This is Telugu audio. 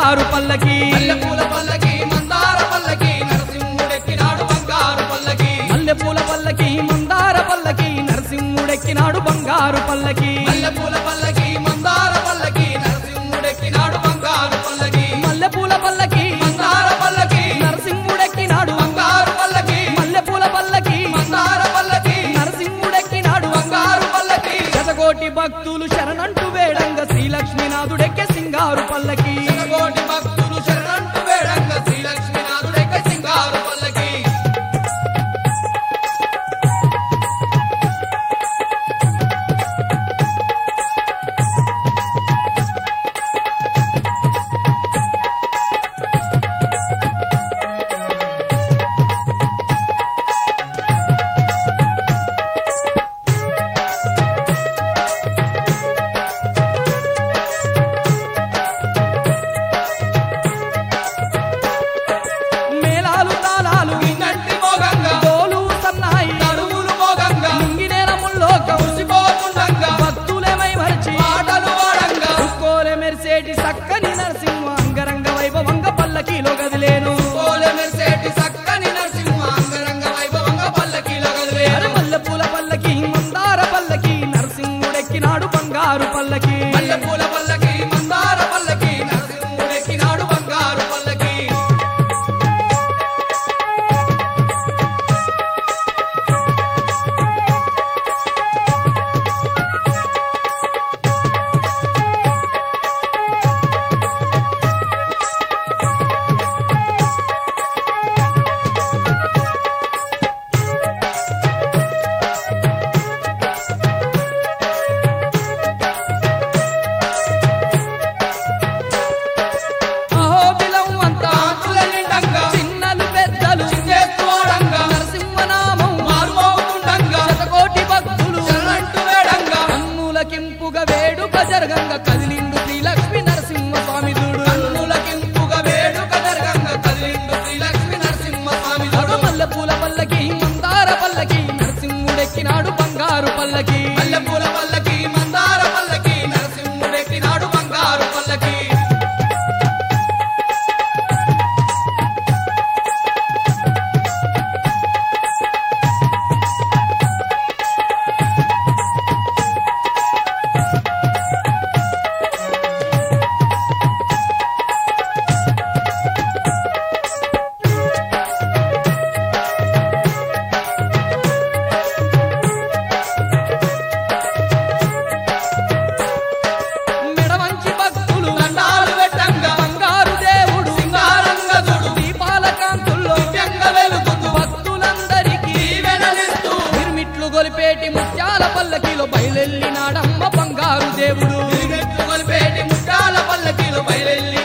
బంగారు పల్లకి మల్లెపూల పల్లకి మందార పల్లకి నరసింహుడెక్కినాడు బంగారు పల్లకి మల్లెపూల పల్లకి మందార పల్లకి నరసింహుడెక్కినాడు బంగారు పల్లకి మల్లెపూల పల్లకి మందార పల్లకి నరసింహుడెక్కినాడు బంగారు పల్లకి మల్లెపూల పల్లకి మందార పల్లకి నరసింహుడెక్కినాడు బంగారు పల్లకి మల్లెపూల పల్లకి మందార పల్లకి నరసింహుడెక్కినాడు బంగారు పల్లకి శతకోటి భక్తులు శరణంటూ వేడంగ శ్రీలక్ష్మీనాథుడెక్కే సింగారు పల్లకి కోటి భక్తులు శరణంటు వేడంగ శ్రీలక్ష్మీనాథుడెక్క సింగారు పల్లకి మేళాలు తాళాలు విన్నట్టి మోగంగా డోలు సన్నాయి నడుములు మోగంగా ముంగినేల ముల్లోకం ముసిపోతుండగా భక్తులేమై మరిచి పాటలు వాడంగా కోలె మెరిసేటి సక్కని నరసింహ అంగరంగ వైభవంగ పల్లకిలో గదిలేను కోలె మెరిసేటి సక్కని నరసింహ అంగరంగ వైభవంగా పల్లకీలో కదిలేను అరే మల్లెపూల పల్లకి మందార పల్లకి నరసింహుడెక్కినాడు బంగారు పల్లకి మల్లెపూల పల్లకి మందార పల్లకి నరసింహుడెక్కినాడు బంగారు పల్లకి అహోబిలం అంతా కాంతుల నిండంగా చిన్నలు పెద్దలు చిందేస్తూ ఆడంగా నరసింహనామం మారుమోగుతుండంగా శతకోటి భక్తులు శరణంటు వేడంగా కన్నులకింపుగా వేడుక జరగంగ కదిలిండు శ్రీలక్ష్మి నరసింహ స్వామి చూడు కన్నులకింపుగా వేడుక జరగంగా కదిలిండు శ్రీలక్ష్మి నరసింహ స్వామి అడు మల్లెపూల పల్లకి మందార పల్లకి నరసింహుడెక్కినాడు బంగారు పల్లకి మల్లెపూల పల్లకి మందార పల్లకి నరసింహుడెక్కినాడు బంగారు పల్లకి మెడవంచి భక్తులు దండాలు పెట్టంగా బంగారు దేవుడు సింగారంగా చూడు దీపాల కాంతుల్లో దివ్యంగా వెలుగుతూ భక్తులందరికీ దీవెనలిస్తూ నిర్మిట్లు గొలిపేటి ముత్యాల పల్లకిలో బయలెల్లినాడమ్మ బంగారు దేవుడు తిరిగెత్తు గొలిపేటి ముట్టాల పల్లకిలో బయలెల్లి